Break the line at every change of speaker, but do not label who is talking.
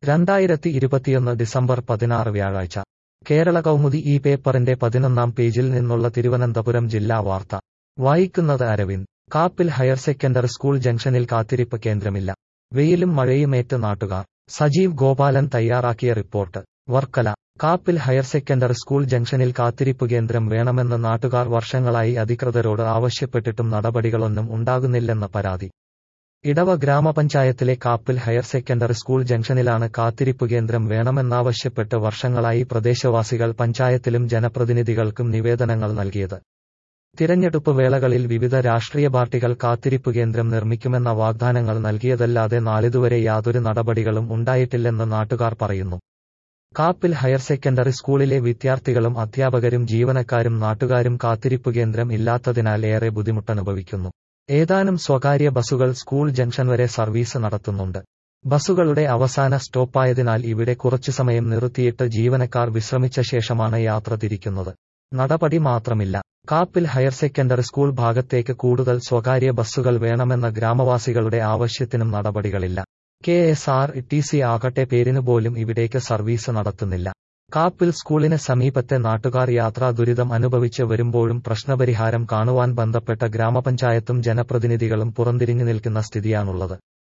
രണ്ടായിരത്തി ഇരുപത്തിയൊന്ന് ഡിസംബർ പതിനാറ് വ്യാഴാഴ്ച കേരള കൗമുദി ഈ പേപ്പറിന്റെ പതിനൊന്നാം പേജിൽ നിന്നുള്ള തിരുവനന്തപുരം ജില്ലാ വാർത്ത വായിക്കുന്നത് Aravind Kappil higher secondary school ജംഗ്ഷനിൽ കാത്തിരിപ്പ് കേന്ദ്രമില്ല വെയിലും മഴയുമേറ്റ് നാട്ടുകാർ സജീവ് ഗോപാലൻ തയ്യാറാക്കിയ report Varkala Kappil higher secondary school ജംഗ്ഷനിൽ കാത്തിരിപ്പ് കേന്ദ്രം വേണമെന്ന് നാട്ടുകാർ വർഷങ്ങളായി അധികൃതരോട് ആവശ്യപ്പെട്ടിട്ടും നടപടികളൊന്നും ഉണ്ടാകുന്നില്ലെന്ന പരാതി ഇടവ ഗ്രാമപഞ്ചായത്തിലെ കാപ്പിൽ ഹയർ സെക്കൻഡറി സ്കൂൾ ജംഗ്ഷനിലാണ് കാത്തിരിപ്പ് കേന്ദ്രം വേണമെന്നാവശ്യപ്പെട്ട് വർഷങ്ങളായി പ്രദേശവാസികൾ പഞ്ചായത്തിലും ജനപ്രതിനിധികൾക്കും നിവേദനങ്ങൾ നൽകിയത് തിരഞ്ഞെടുപ്പ് വേളകളിൽ വിവിധ രാഷ്ട്രീയ പാർട്ടികൾ കാത്തിരിപ്പ് കേന്ദ്രം നിർമ്മിക്കുമെന്ന വാഗ്ദാനങ്ങൾ നൽകിയതല്ലാതെ നാളിതുവരെ യാതൊരു നടപടികളും ഉണ്ടായിട്ടില്ലെന്ന് നാട്ടുകാർ പറയുന്നു കാപ്പിൽ ഹയർ സെക്കൻഡറി സ്കൂളിലെ വിദ്യാർത്ഥികളും അധ്യാപകരും ജീവനക്കാരും നാട്ടുകാരും കാത്തിരിപ്പ് കേന്ദ്രം ഇല്ലാത്തതിനാൽ ഏറെ ബുദ്ധിമുട്ടനുഭവിക്കുന്നു ഏതാനും സ്വകാര്യ ബസുകൾ സ്കൂൾ ജംഗ്ഷൻ വരെ സർവീസ് നടത്തുന്നുണ്ട് ബസുകളുടെ അവസാന സ്റ്റോപ്പായതിനാൽ ഇവിടെ കുറച്ചു സമയം നിർത്തിയിട്ട് ജീവനക്കാർ വിശ്രമിച്ച ശേഷമാണ് യാത്ര തിരിക്കുന്നത് നടപടി മാത്രമില്ല കാപ്പിൽ ഹയർ സെക്കൻഡറി സ്കൂൾ ഭാഗത്തേക്ക് കൂടുതൽ സ്വകാര്യ ബസ്സുകൾ വേണമെന്ന ഗ്രാമവാസികളുടെ ആവശ്യത്തിനും നടപടികളില്ല K S R T C ആകട്ടെ പേരിന് പോലും ഇവിടേക്ക് സർവീസ് നടത്തുന്നില്ല കാപ്പിൽ സ്കൂളിന് സമീപത്തെ നാട്ടുകാർ യാത്രാ ദുരിതം അനുഭവിച്ച് വരുമ്പോഴും പ്രശ്നപരിഹാരം കാണുവാൻ ബന്ധപ്പെട്ട ഗ്രാമപഞ്ചായത്തും ജനപ്രതിനിധികളും പുറംതിരിഞ്ഞു നിൽക്കുന്ന സ്ഥിതിയാണുള്ളത്